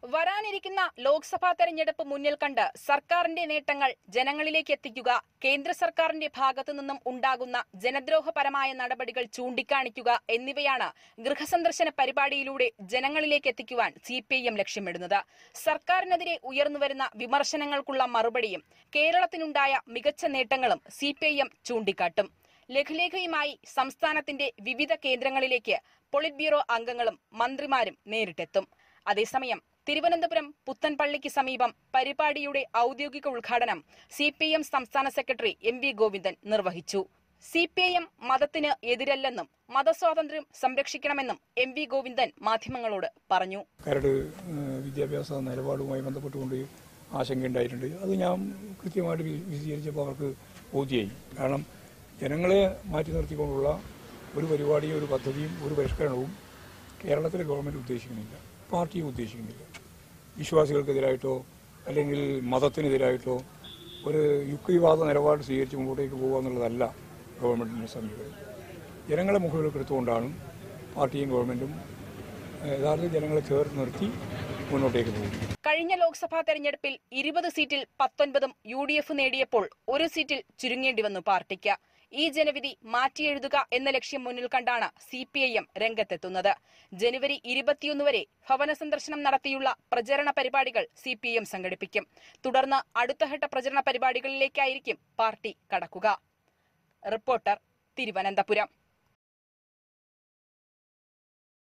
വരാനിരിക്കുന്ന ലോക്സഭാ തെരഞ്ഞെടുപ്പ് മുന്നിൽ കണ്ട് സർക്കാരിന്റെ നേട്ടങ്ങൾ ജനങ്ങളിലേക്ക് എത്തിക്കുക കേന്ദ്ര സർക്കാരിന്റെ ഭാഗത്തു നിന്നും ഉണ്ടാകുന്ന ജനദ്രോഹപരമായ നടപടികൾ ചൂണ്ടിക്കാണിക്കുക എന്നിവയാണ് ഗൃഹസന്ദർശന പരിപാടിയിലൂടെ ജനങ്ങളിലേക്ക് എത്തിക്കുവാൻ സി പി ഐ എം ലക്ഷ്യമിടുന്നത് സർക്കാരിനെതിരെ ഉയർന്നുവരുന്ന വിമർശനങ്ങൾക്കുള്ള മറുപടിയും കേരളത്തിനുണ്ടായ മികച്ച നേട്ടങ്ങളും സി പി ഐ എം ചൂണ്ടിക്കാട്ടും ലഘുലേഖയുമായി സംസ്ഥാനത്തിന്റെ വിവിധ കേന്ദ്രങ്ങളിലേക്ക് പൊളിറ്റ് ബ്യൂറോ അംഗങ്ങളും മന്ത്രിമാരും നേരിട്ടെത്തും അതേസമയം തിരുവനന്തപുരം പുത്തൻപള്ളിക്ക് സമീപം പരിപാടിയുടെ ഔദ്യോഗിക ഉദ്ഘാടനം സി പി എം സംസ്ഥാന സെക്രട്ടറി എം വി ഗോവിന്ദൻ നിർവഹിച്ചു സി പി ഐ എം മതത്തിന് എതിരല്ലെന്നും മതസ്വാതന്ത്ര്യം സംരക്ഷിക്കണമെന്നും എം വി ഗോവിന്ദൻ മാധ്യമങ്ങളോട് പറഞ്ഞു കരട് ഏഹ്, വിദ്യാഭ്യാസ നിലപാടുമായി ബന്ധപ്പെട്ടുകൊണ്ട് ആശങ്കയുണ്ടായിട്ടുണ്ട് അത് ഞാൻ കൃത്യമായിട്ട് വി- വിശദീകരിച്ചപ്പോൾ അവർക്ക് ബോധ്യമായി കാരണം ജനങ്ങളെ മാറ്റി നിർത്തിക്കൊണ്ടുള്ള ഒരു പരിപാടിയും ഒരു പദ്ധതിയും ഒരു പരിഷ്കരണവും കേരളത്തിലെ ഗവൺമെൻറ് ഉദ്ദേശിക്കുന്നില്ല പാർട്ടിയും ഉദ്ദേശിക്കുന്നില്ല വിശ്വാസികൾക്കെതിരായിട്ടോ അല്ലെങ്കിൽ മതത്തിനെതിരായിട്ടോ ഒരു യുക്തിവാദ നിലപാട് സ്വീകരിച്ച് മുമ്പോട്ടേക്ക് പോകുക എന്നുള്ളതല്ല ഗവൺമെൻറ്റിൻ്റെ സമീപനം ജനങ്ങളെ മുഖവിലേക്ക് എടുത്തുകൊണ്ടാണ് പാർട്ടിയും ഗവൺമെൻറ്റും യഥാർത്ഥ ജനങ്ങളെ ചേർത്ത് നിർത്തി മുന്നോട്ടേക്ക് പോകും കഴിഞ്ഞ ലോക്സഭാ തെരഞ്ഞെടുപ്പിൽ ഇരുപത് സീറ്റിൽ പത്തൊൻപതും യു ഡി എഫ് നേടിയപ്പോൾ ഒരു സീറ്റിൽ ചുരുങ്ങേണ്ടി വന്നു പാർട്ടിക്ക് ഈ ജനവിധി മാറ്റിയെഴുതുക എന്ന ലക്ഷ്യം മുന്നിൽ കണ്ടാണ് സി പി ഐ എം രംഗത്തെത്തുന്നത് ജനുവരി ഇരുപത്തിയൊന്ന് വരെ ഭവന സന്ദർശനം നടത്തിയുള്ള പ്രചരണ പരിപാടികൾ സി പി എം സംഘടിപ്പിക്കും തുടർന്ന് അടുത്തഘട്ട പ്രചരണ പരിപാടികളിലേക്കായിരിക്കും പാർട്ടി കടക്കുക റിപ്പോർട്ടർ തിരുവനന്തപുരം